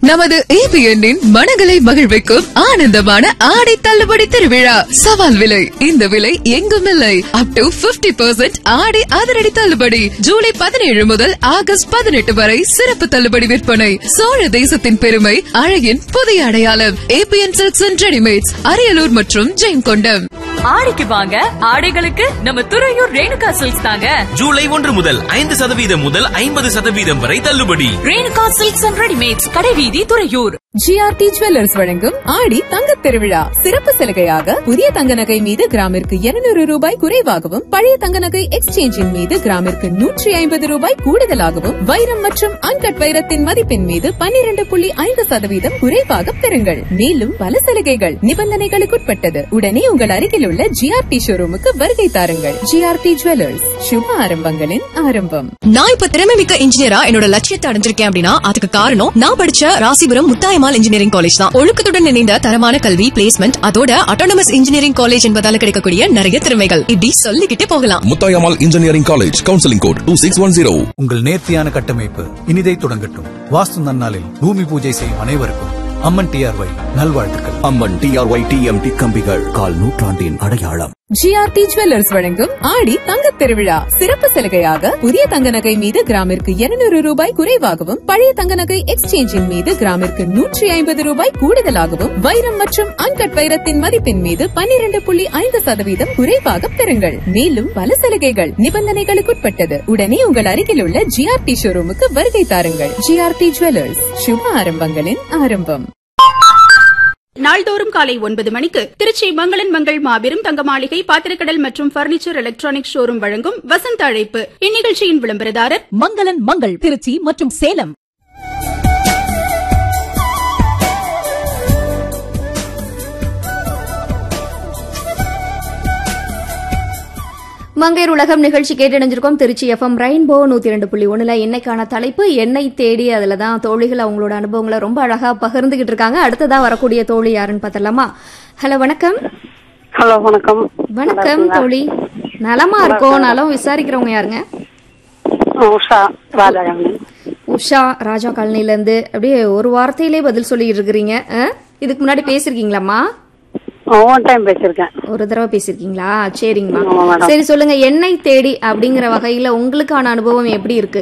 நமது ஏபிஎன்னின் மனங்களை மகிழ்விக்கும் ஆனந்தமான ஆடை தள்ளுபடி திருவிழா சவால் விலை இந்த விலை எங்கும் இல்லை அப் டு பிப்டி பெர்சென்ட் ஆடை அதிரடி தள்ளுபடி ஜூலை பதினேழு முதல் ஆகஸ்ட் பதினெட்டு வரை சிறப்பு தள்ளுபடி விற்பனை சோழ தேசத்தின் பெருமை அழகின் புதிய அடையாளம் ABN silks and readymades Ariyalur மற்றும் ஜெயங்கொண்டம் ஆடிக்கு வாங்க ஆடைகளுக்கு நம்ம துறையூர் ரேணுகா சில்க்ஸ் தாங்க ஜூலை ஒன்று முதல் ஐந்து சதவீதம் முதல் ஐம்பது சதவீதம் வரை தள்ளுபடி ரேணுகா சில்க்ஸ் அண்ட் ரெடிமேட்ஸ் கடைவீதி துறையூர் ஜிஆர்டி ஜுவல்லர்ஸ் வழங்கும் ஆடி தங்கத் திருவிழா சிறப்பு சலுகையாக புதிய தங்க நகை மீது கிராமிற்கு 200 ரூபாய் குறைவாகவும் பழைய தங்க நகை எக்ஸ்சேஞ்சின் மீது கிராமிற்கு நூற்றி ஐம்பது ரூபாய் கூடுதலாகவும் வைரம் மற்றும் அன்கட் வைரத்தின் மதிப்பின் மீது 12.5% புள்ளி ஐந்து சதவீதம் குறைவாக பெறுங்கள் மேலும் பல சலுகைகள் நிபந்தனைகளுக்குட்பட்டது உடனே உங்கள் அருகில் உள்ள ஜிஆர்டி ஷோரூமுக்கு வருகை தாருங்கள் ஜிஆர்டி ஜுவல்லர்ஸ் சுப ஆரம்பங்களின் ஆரம்பம் நான் இப்ப திறமை மிக்க இன்ஜினியரா என்னோட லட்சியத்தை அடைஞ்சிருக்கேன் அப்படின்னா அதுக்கு காரணம் நான் படிச்ச ராசிபுரம் முத்தாயமால் இன்ஜினியரிங் காலேஜ் தான் ஒழுக்கத்துடன் இணைந்த தரமான கல்வி பிளேஸ்மெண்ட் அதோட அட்டானமஸ் இன்ஜினியரிங் காலேஜ் என்பதால கிடைக்கக்கூடிய நிறைய திறமைகள் இப்படி சொல்லிக்கிட்டே போகலாம் Muthayammal engineering college counselling code two six one zero உங்கள் நேர்த்தியான கட்டமைப்பு இனிதை தொடங்கட்டும் வாஸ்து நன்னாளில் பூமி பூஜை செய்யும் அனைவருக்கும் அம்மன் டிஆர்ஒய் நல்வாழ்த்துக்கள் அம்மன் டிஆர்ஒய் டிஎம்டி கம்பிகள் கால் நூற்றாண்டின் அடையாளம் ஜிஆர்டி ஜுவல்லர்ஸ் வழங்கும் ஆடி தங்கத் திருவிழா சிறப்பு சலுகையாக புதிய தங்க நகை மீது கிராமிற்கு 200 ரூபாய் குறைவாகவும் பழைய தங்க நகை எக்ஸ்சேஞ்சின் மீது கிராமிற்கு நூற்றி ஐம்பது ரூபாய் கூடுதலாகவும் வைரம் மற்றும் அன்கட் வைரத்தின் மதிப்பின் மீது 12.5% புள்ளி ஐந்து சதவீதம் குறைவாக பெறுங்கள் மேலும் பல சலுகைகள் நிபந்தனைகளுக்குட்பட்டது உடனே உங்கள் அருகில் உள்ள ஜிஆர்டி ஷோரூமுக்கு வருகை தாருங்கள் ஜிஆர்டி ஜுவல்லர்ஸ் சுப ஆரம்பங்களின் ஆரம்பம் நாள்தோறும் காலை ஒன்பது மணிக்கு திருச்சி மங்களன் மங்கள் மாபெரும் தங்க மாளிகை பாத்திரக்கடல் மற்றும் பர்னிச்சர் எலக்ட்ரானிக் ஷோரூம் வழங்கும் வசந்த அழைப்பு இந்நிகழ்ச்சியின் விளம்பரதாரர் மங்களன் மங்கள் திருச்சி மற்றும் சேலம் மங்கையர் உலகம் நிகழ்ச்சி கேட்டடைஞ்சிருக்கோம் திருச்சி எஃப்எம் ரெயின்போ நூத்தி ரெண்டு புள்ளி ஒண்ணுல என்னைக்கான தலைப்பு என்னை தேடி அதுல தான் தோழிகள் அவங்களோட அனுபவங்களை ரொம்ப அழகா பகிர்ந்துகிட்டு இருக்காங்க அடுத்ததா வரக்கூடிய தோழி யாருன்னு பார்த்தலாமா ஹலோ வணக்கம் ஹலோ வணக்கம் வணக்கம் தோழி நலமா இருக்கோம் நலம் விசாரிக்கிறவங்க யாருங்க உஷா ராஜாராமன் உஷா ராஜா காலனில இருந்து அப்படியே ஒரு வார்த்தையிலே பதில் சொல்லிட்டு இருக்கிறீங்க ஆ? இதுக்கு முன்னாடி பேசிருக்கீங்களாம்மா ஒன் டைம் பேசியிருக்கேன் ஒரு தடவை பேசிருக்கீங்களா ஆமா, சரிங்கம்மா madam. சரி சொல்லுங்க என்னை தேடி அப்படிங்கிற வகையில உங்களுக்கான அனுபவம் எப்படி இருக்கு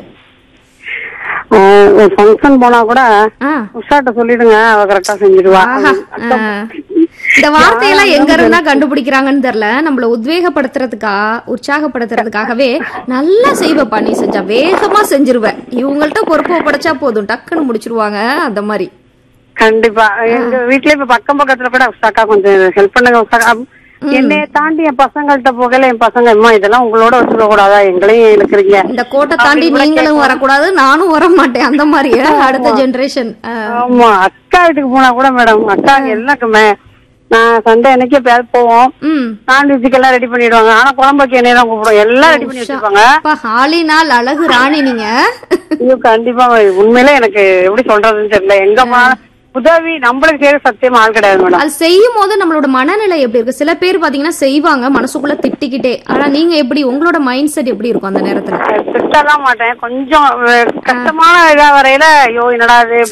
ஃபங்க்ஷன் போனா கூட ஆ உஷாட்ட சொல்லிடுங்க அவ கரெக்டா செஞ்சிடுவா ஆஹா, ஆ. இந்த வார்த்தையெல்லாம் எங்க இருந்தா கண்டுபிடிக்கிறாங்கன்னு தெரியல நம்மள உத்வேகப்படுத்துறதுக்கா உற்சாகப்படுத்துறதுக்காகவே நல்லா செய்வப்பா நீ செஞ்சா வேகமா செஞ்சிருவ இவங்கள்ட்ட பொறுப்பு படைச்சா போதும் டக்குன்னு முடிச்சிருவாங்க அந்த மாதிரி கண்டிப்பா எங்க வீட்லயே இப்ப பக்கம் பக்கத்துல கூட உஷாக்கா கொஞ்சம் ஹெல்ப் பண்ணுங்க உஷாக்கா என்னைய தாண்டி என் பசங்கள்ட்ட போகல என் பசங்க அம்மா இதெல்லாம் உங்களோட வச்சுக்க கூடாதா எங்களையும் இழுக்கிறீங்க இந்த கோட்டை தாண்டி நீங்களும் வரக்கூடாது நானும் வர மாட்டேன் அந்த மாதிரி அடுத்த ஜெனரேஷன் ஆமா அக்கா வீட்டுக்கு போனா கூட மேடம் அக்கா எல்லாருக்குமே நான் சண்டே அன்னைக்கு எப்பயாவது போவோம் ம் நான்வெஜ்ஜுக்கு எல்லாம் ரெடி பண்ணிடுவாங்க ஆனா குழம்புக்கு என்னைய தான் கூப்பிடுவோம் எல்லாம் ரெடி பண்ணி வச்சிருப்பாங்க அப்பா ஆளினால் அழகு ராணி நீங்க ஐயோ கண்டிப்பா உண்மையிலே எனக்கு எப்படி சொல்றதுன்னு தெரியல எங்க போனாலும் உதவி நம்மளுக்கு செய்யற சத்தியமா ஆள் கிடையாது மேடம் அது செய்யும் போது நம்மளோட மனநிலை எப்படி இருக்கு சில பேர் பாத்தீங்கன்னா செய்வாங்க மனசுக்குள்ள திட்டிக்கிட்டே ஆனா நீங்க எப்படி உங்களோட மைண்ட் செட் எப்படி இருக்கும் அந்த நேரத்துல திட்டலாம் மாட்டேன் கொஞ்சம் அஹ், கஷ்டமான இதா வரையில ஐயோ என்னடா இது